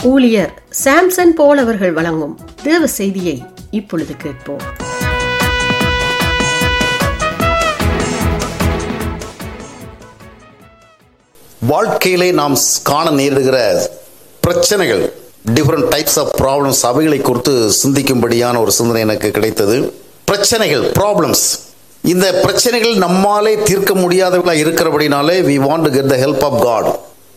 ஊழியர் சாம்சன் போல் அவர்கள் வழங்கும் தேவ செய்தியை இப்பொழுது கேட்போம் வாழ்க்கையிலே நாம் காண நேரிடுகிற பிரச்சனைகள் டிஃப்ரெண்ட் டைப்ஸ் ஆஃப் ப்ராப்ளம்ஸ் அவைகளை குறித்து சிந்திக்கும்படியான ஒரு சிந்தனை எனக்கு கிடைத்தது பிரச்சனைகள் ப்ராப்ளம்ஸ் இந்த பிரச்சனைகள் நம்மாலே தீர்க்க முடியாதவர்களாக இருக்கிறபடினாலே we want to get the help of God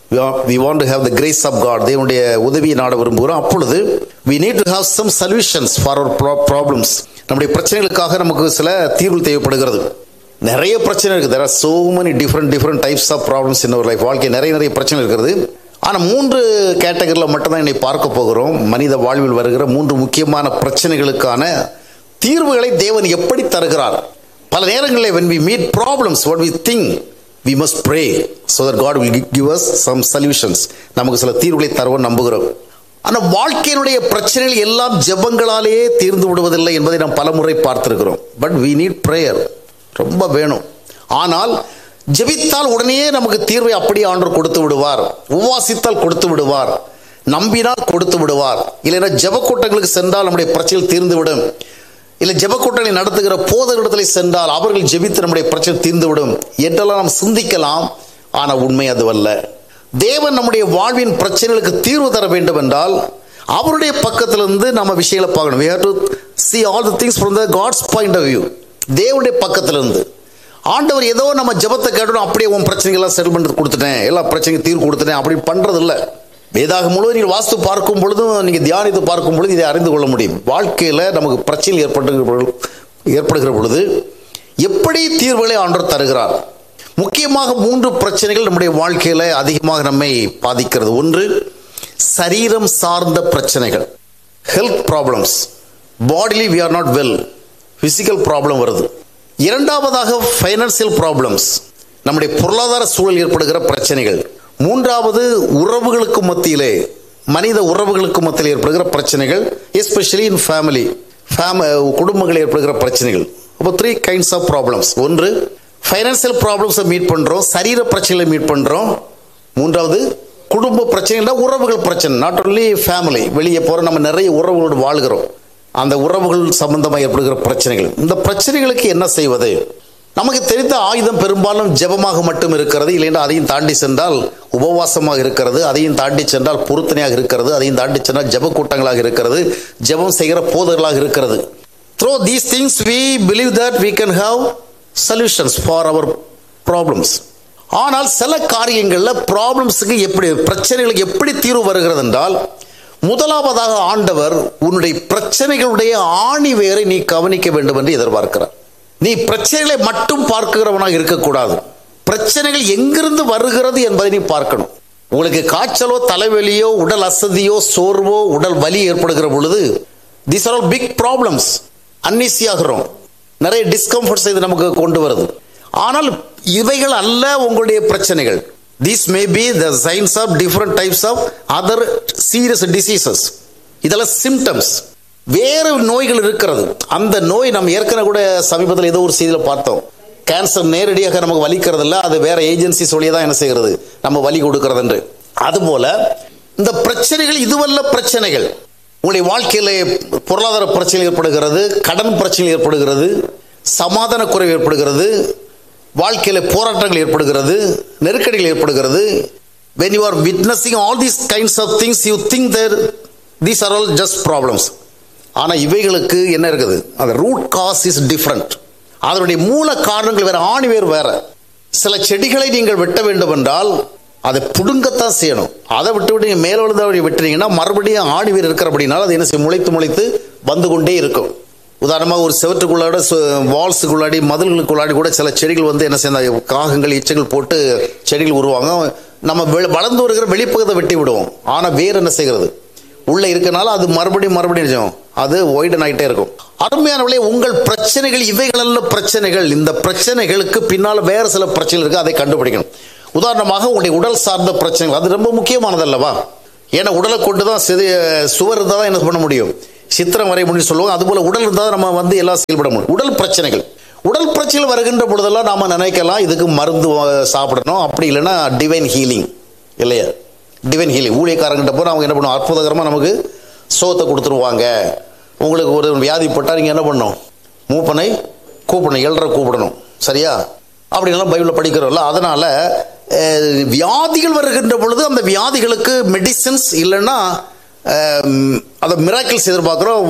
we want to have the grace of God தேவனுடைய உதவியை நாட விரும்புகிறோம் அப்பொழுது we need to have some solutions for our problems நம்முடைய பிரச்சனைகளுக்காக நமக்கு சில தீர்வு தேவைப்படுகிறது நிறைய பிரச்சனை இருக்குது there are so many different different types of problems in our life வாழ்க்கை நிறைய நிறைய பிரச்சனை இருக்கிறது ஆனால் மூன்று கேட்டகரியில் மட்டும்தான் இன்னை பார்க்க போகிறோம் மனித வாழ்வில் வருகிற மூன்று முக்கியமான பிரச்சனைகளுக்கான தீர்வுகளை தேவன் எப்படி தருகிறார் பல நேரங்களில் when we meet problems what we think we must pray so that God will give us some solutions நமக்கு சில தீர்வுகளை தருவோம் நம்புகிறோம் ஆனால் வாழ்க்கையினுடைய பிரச்சனைகள் எல்லாம் ஜெபங்களாலேயே தீர்ந்து விடுவதில்லை என்பதை நாம் பலமுறை பார்த்திருக்கிறோம் பட் we need prayer ரொம்ப வேணும் ஆனால் ஜெபித்தால் உடனே நமக்கு தீர்வை அப்படியே ஆண்டவர் கொடுத்து விடுவார் உபவாசித்தால் கொடுத்து விடுவார் நம்பினால் கொடுத்து விடுவார் இல்லைன்னா ஜெப கூட்டங்களுக்கு சென்றால் நம்முடைய பிரச்சனை தீர்ந்து விடும் இல்லை ஜெப கூட்டங்களை நடத்துகிற போதகரிடத்தில் சென்றால் அவர்கள் ஜெபித்து நம்முடைய பிரச்சனை தீர்ந்துவிடும் என்றெல்லாம் நாம் சிந்திக்கலாம் ஆனால் உண்மை அதுவல்ல தேவன் நம்முடைய வாழ்வின் பிரச்சனைகளுக்கு தீர்வு தர வேண்டும் என்றால் அவருடைய பக்கத்திலிருந்து நம்ம விஷயங்களை பார்க்கணும் we have to see all the things from the god's point of view தேவனுடைய பக்கத்திலிருந்து ஆண்டவர் ஏதோ நம்ம ஜெபத்தை கேட்டோம் அப்படியே உன் பிரச்சனைகள்லாம் செட்டில்மெண்ட் கொடுத்துட்டேன் எல்லா பிரச்சனைக்கும் தீர்வு கொடுத்துட்டேன் அப்படி பண்றது இல்ல வேதாக முழுவதும் நீங்கள் வாஸ்து பார்க்கும் பொழுதும் நீங்கள் தியானித்து பார்க்கும் பொழுது இதை அறிந்து கொள்ள முடியும் வாழ்க்கையில் நமக்கு பிரச்சனை ஏற்படுகிற பொழுது ஏற்படுகிற பொழுது எப்படி தீர்வுகளை ஆண்டவர் தருகிறார் முக்கியமாக மூன்று பிரச்சனைகள் நம்முடைய வாழ்க்கையில் அதிகமாக நம்மை பாதிக்கிறது ஒன்று சரீரம் சார்ந்த பிரச்சனைகள் health problems bodily we are not well physical problem வருது இரண்டாவதாக ஃபைனான்சியல் ப்ராப்ளம்ஸ் நம்முடைய பொருளாதார சூழல் ஏற்படுகிற பிரச்சனைகள் மூன்றாவது உறவுகளுக்கு மத்தியிலே மனித உறவுகளுக்கு மத்தியில் ஏற்படுகிற பிரச்சனைகள் எஸ்பெஷலி இன் ஃபேமிலி ஃபேம குடும்பங்கள் ஏற்படுகிற பிரச்சனைகள் அப்போ த்ரீ கைண்ட்ஸ் ஆஃப் ப்ராப்ளம்ஸ் ஒன்று ஃபைனான்சியல் ப்ராப்ளம்ஸை மீட் பண்ணுறோம் சரீர பிரச்சனைகளை மீட் பண்ணுறோம் மூன்றாவது குடும்ப பிரச்சனைகள் உறவுகள் பிரச்சனை நாட் ஒன்லி ஃபேமிலி வெளியே போகிற நம்ம நிறைய உறவுகளோடு வாழ்கிறோம் அந்த உறவுகள் சம்பந்தமாக ஏற்படுகிற பிரச்சனைகள் இந்த பிரச்சனைகளுக்கு என்ன செய்வது நமக்கு தெரிந்த ஆயுதம் பெரும்பாலும் ஜெபமாக மட்டும் இருக்கிறது இல்லைன்னா அதையும் தாண்டி சென்றால் உபவாசமாக இருக்கிறது அதையும் தாண்டி சென்றால் பொருத்தனையாக இருக்கிறது அதையும் தாண்டி சென்றால் ஜெப கூட்டங்களாக இருக்கிறது ஜெபம் செய்கிற போதர்களாக இருக்கிறது through these things we believe that we can have solutions for our problems ஆனால் சில காரியங்களில் ப்ராப்ளம்ஸுக்கு எப்படி பிரச்சனைகளுக்கு எப்படி தீர்வு வருகிறது என்றால் முதலாவதாக ஆண்டவர் உன்னுடைய பிரச்சனைகளுடைய ஆணி வேரை நீ கவனிக்க வேண்டும் என்று எதிர்பார்க்கிறார் நீ பிரச்சனைகளை மட்டும் பார்க்கிறவனாக இருக்கக்கூடாது பிரச்சனைகள் எங்கிருந்து வருகிறது என்பதை நீ பார்க்கணும் உங்களுக்கு காய்ச்சலோ தலைவலியோ உடல் அசதியோ சோர்வோ உடல் வலி ஏற்படுகிற பொழுது this are all big problems அன்னிசியாகிறோம் நிறைய டிஸ்கம்ஃபர்ட்ஸ் இது நமக்கு கொண்டு வருது ஆனால் இவைகள் அல்ல உங்களுடைய பிரச்சனைகள் these may be the signs of different types of other serious diseases இதெல்லாம் சிம்டம்ஸ் வேறு நோய்கள் இருக்கிறது அந்த நோய் நம்ம ஏற்கனவே கூட சமீபத்தில் ஏதோ ஒரு செய்தியில் பார்த்தோம் கேன்சர் நேரடியாக நமக்கு வலிக்கிறது இல்லை அது வேற ஏஜென்சிஸ் வழியாக தான் என்ன செய்கிறது நம்ம வலி கொடுக்கிறது என்று அதுபோல இந்த பிரச்சனைகள் இதுவல்ல பிரச்சனைகள் உங்களுடைய வாழ்க்கையில் பொருளாதார பிரச்சனை ஏற்படுகிறது கடன் பிரச்சனை ஏற்படுகிறது சமாதான குறைவு ஏற்படுகிறது வாழ்க்கையில் போராட்டங்கள் ஏற்படுகிறது நெருக்கடிகள் ஏற்படுகிறது when you are witnessing all these kinds of things you think that these are all just problems ஆனால் இவைகளுக்கு என்ன இருக்குது அந்த ரூட் காஸ் இஸ் டிஃப்ரெண்ட் அதனுடைய மூல காரணங்கள் வேற ஆணி வேறு வேற சில செடிகளை நீங்கள் வெட்ட வேண்டும் என்றால் அதை புடுங்கத்தான் செய்யணும் அதை விட்டு விட்டு நீங்கள் மேலே விழுந்த வெட்டுறீங்கன்னா மறுபடியும் ஆணி வேர் இருக்கிறபடினால அது என்ன செய்யும் முளைத்து முளைத்து வந்து கொண்டே இருக்கும் உதாரணமாக ஒரு செவற்றுக்குள்ளாட வால்ஸுக்குள்ளாடி மதில்களுக்குள்ளாடி கூட சில செடிகள் வந்து என்ன செய்ய காகங்கள் எச்சங்கள் போட்டு செடிகள் உருவாங்க நம்ம வெ- வளர்ந்து வருகிற வெளிப்பக்கத்தை வெட்டி விடுவோம் ஆனால் வேர் என்ன செய்கிறது உள்ள இருக்கனால அது மறுபடியும் மறுபடியும் என்ன செய்யும்? அது ஒய்டன் ஆகிட்டே இருக்கும் அருமையானவர்களே உங்கள் பிரச்சனைகள் இவைகள் அல்ல பிரச்சனைகள் இந்த பிரச்சனைகளுக்கு பின்னால் வேறு சில பிரச்சனைகள் இருக்கு அதை கண்டுபிடிக்கணும் உதாரணமாக உங்களுடைய உடல் சார்ந்த பிரச்சனைகள் அது ரொம்ப முக்கியமானது அல்லவா ஏன்னா உடலை கொண்டு தான் சிறு சுவர் இருந்தால் தான் என்ன பண்ண முடியும் சித்திரம் வரைய முடியும் சொல்லுவாங்க அதுபோல உடல் இருந்தால் தான் நம்ம வந்து எல்லாம் செயல்பட முடியும் உடல் பிரச்சனைகள் உடல் பிரச்சனைகள் வருகின்ற பொழுதெல்லாம் நாம நினைக்கலாம் இதுக்கு மருந்து அஹ், சாப்பிடணும் அப்படி இல்லைன்னா டிவைன் ஹீலிங் இல்லையா டிவைன் ஹீலிங் ஊழியக்காரங்கிட்ட போனால் அவங்க என்ன பண்ணுவாங்க அற்புதகரமாக நமக்கு சோத்தை கொடுத்துருவாங்க உங்களுக்கு ஒரு வியாதி போட்டால் நீங்கள் என்ன பண்ணணும் மூப்பனை கூப்பிடணும் எல்ற கூப்பிடணும் சரியா அப்படின்லாம் பைபிளில் படிக்கிறோம்ல அதனால் வியாதிகள் வருகின்ற பொழுது அந்த வியாதிகளுக்கு மெடிசன்ஸ் இல்லைன்னா அதை மிராக்கிள்ஸ் எதிர்பார்க்குறோம்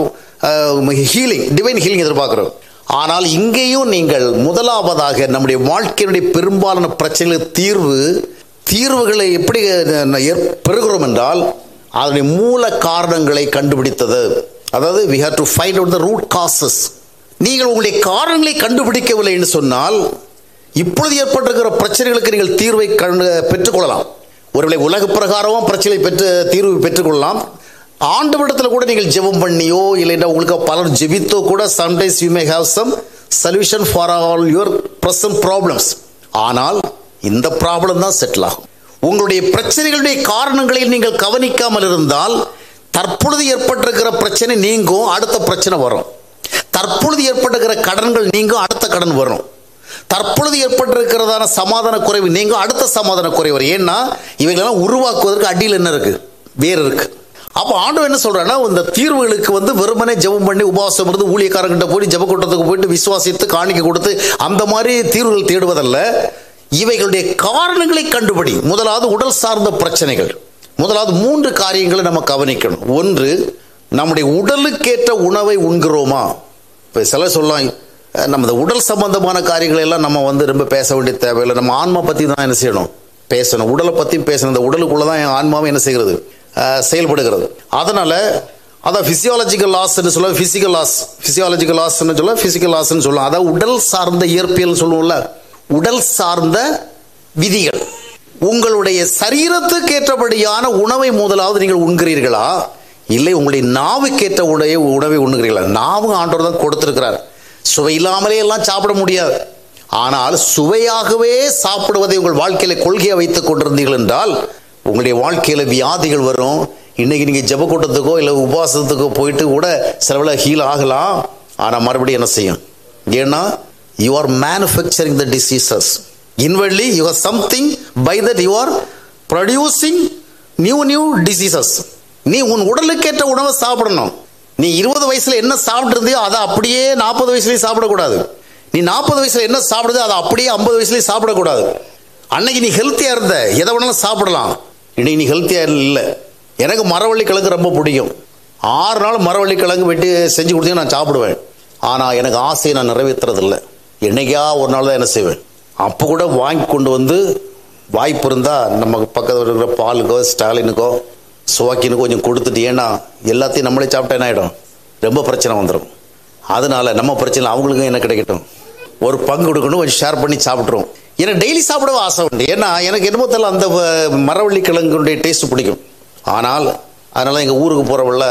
ஹீலிங் டிவைன் ஹீலிங் எதிர்பார்க்குறோம் ஆனால் இங்கேயும் நீங்கள் முதலாவதாக நம்முடைய வாழ்க்கையினுடைய பெரும்பாலான பிரச்சனைகளுக்கு தீர்வு தீர்வுகளை எப்படி பெறுகிறோம் என்றால் அதனுடைய மூல காரணங்களை கண்டுபிடித்தது அதாவது we have to find out the root causes நீங்கள் உங்களுடைய காரணங்களை கண்டுபிடிக்கவில்லை என்று சொன்னால் இப்பொழுது ஏற்பட்டிருக்கிற பிரச்சனைகளுக்கு நீங்கள் தீர்வை கண்டு பெற்றுக்கொள்ளலாம் ஒருவேளை உலக பிரகாரமும் பிரச்சனை பெற்று தீர்வு பெற்றுக்கொள்ளலாம் ஆண்டவரிடத்தில் கூட நீங்கள் ஜெபம் பண்ணியோ இல்லைன்னா உங்களுக்கு பலர் ஜெபித்தோ கூட sometimes you may have some solution for all your present problems ஆனால் இந்த ப்ராப்ளம் தான் செட்டில் ஆகும் உங்களுடைய பிரச்சனைகளுடைய காரணங்களை நீங்கள் கவனிக்காமல் இருந்தால் தற்பொழுது ஏற்பட்டிருக்கிற பிரச்சனை நீங்கும் அடுத்த பிரச்சனை வரும் தற்பொழுது ஏற்பட்டிருக்கிற கடன்கள் நீங்கும் அடுத்த கடன் வரும் தற்பொழுது ஏற்பட்டிருக்கிறதான சமாதான குறைவு நீங்கும் அடுத்த சமாதான குறைவு வரும் ஏன்னா இவைகளெல்லாம் உருவாக்குவதற்கு அடியில் என்ன இருக்கு வேறு இருக்கு அப்போ ஆண்டவர் என்ன சொல்றான்னா இந்த தீர்வுகளுக்கு வந்து வெறுமனே ஜெபம் பண்ணி உபவாசம் இருந்து ஊழியக்காரங்கிட்ட போய் ஜெப கூட்டத்துக்கு போயிட்டு விசுவாசித்து காணிக்க கொடுத்து அந்த மாதிரி தீர்வுகள் தேடுவதல்ல இவைகளுடைய காரணங்களை கண்டுபிடி முதலாவது உடல் சார்ந்த பிரச்சனைகள் முதலாவது மூன்று காரியங்களை நம்ம கவனிக்கணும் ஒன்று நம்முடைய உடலுக்கேற்ற உணவை உண்கிறோமா இப்போ சிலர் சொல்லலாம் நம்ம இந்த உடல் சம்பந்தமான காரியங்களை எல்லாம் நம்ம வந்து ரொம்ப பேச வேண்டிய தேவையில்லை நம்ம ஆன்மா பற்றி தான் என்ன செய்யணும் பேசணும் உடலை பற்றி பேசணும் இந்த உடலுக்குள்ள தான் என் ஆன்மாவை என்ன செய்கிறது செயல்படுகிறது அதனால அதான் ஃபிசியாலஜிக்கல் லாஸ்ன்னு சொல்ல ஃபிசிக்கல் லாஸ் ஃபிசியாலஜிக்கல் லாஸ்ன்னு சொல்ல ஃபிசிக்கல் லாஸ்ன்னு சொல்லலாம் அதாவது உடல் சார்ந்த இயற்பியல் சொல்லுவோம்ல உடல் சார்ந்த விதிகள் உங்களுடைய சரீரத்துக்கு ஏற்றபடியான உணவை முதலாவது நீங்கள் உண்கிறீர்களா இல்லை உங்களுடைய நாவுக்கேற்ற உடைய உணவை உண்ணுகிறீர்களா நாவு ஆண்டவர் தான் கொடுத்திருக்கிறார் சுவை இல்லாமலே எல்லாம் சாப்பிட முடியாது ஆனால் சுவையாகவே சாப்பிடுவதை உங்கள் வாழ்க்கையில கொள்கையை வைத்துக் கொண்டிருந்தீர்கள் என்றால் உங்களுடைய வாழ்க்கையில வியாதிகள் வரும் இன்னைக்கு நீங்க ஜெப கூட்டத்துக்கோ இல்லை உபவாசத்துக்கோ போயிட்டு கூட சிலவில் ஹீல் ஆகலாம் ஆனால் மறுபடியும் என்ன செய்யும் ஏன்னா you are manufacturing the diseases inadvertently you are something by that you are producing new new diseases நீ உன் உடலுக்கேற்ற உணவை சாப்பிடணும் நீ இருபது வயசுல என்ன சாப்பிட்ருந்தியோ அதை அப்படியே நாற்பது வயசுலயும் சாப்பிடக்கூடாது நீ நாற்பது வயசுல என்ன சாப்பிடுது அதை அப்படியே ஐம்பது வயசுலயும் சாப்பிடக்கூடாது அன்னைக்கு நீ ஹெல்த்தியா இருந்த எதை வேணாலும் சாப்பிடலாம் இன்னைக்கு நீ ஹெல்த்தியா இல்லை எனக்கு மரவள்ளி கிழங்கு ரொம்ப பிடிக்கும் ஆறு நாள் மரவள்ளி கிழங்கு வெட்டி செஞ்சு கொடுத்தீங்கன்னா நான் சாப்பிடுவேன் ஆனால் எனக்கு ஆசையை நான் நிறைவேற்றுறதில்ல என்னைக்கா ஒரு நாள் தான் என்ன செய்வேன் அப்போ கூட வாங்கி கொண்டு வந்து வாய்ப்பு இருந்தால் நம்ம பக்கத்தில் இருக்கிற பாலுக்கோ ஸ்டாலினுக்கோ சுவாக்கினுக்கோ கொஞ்சம் கொடுத்துட்டு ஏன்னா எல்லாத்தையும் நம்மளே சாப்பிட்டா என்ன ஆகிடும் ரொம்ப பிரச்சனை வந்துடும் அதனால நம்ம பிரச்சனை அவங்களுக்கும் என்ன கிடைக்கட்டும் ஒரு பங்கு கொடுக்கணும் கொஞ்சம் ஷேர் பண்ணி சாப்பிட்ருவோம் எனக்கு டெய்லி சாப்பிடவே ஆசை உண்டு ஏன்னா எனக்கு என்னமோ தெரியல அந்த மரவள்ளி கிழங்குடைய டேஸ்ட் பிடிக்கும் ஆனால் அதனால எங்கள் ஊருக்கு போகிறவள்ள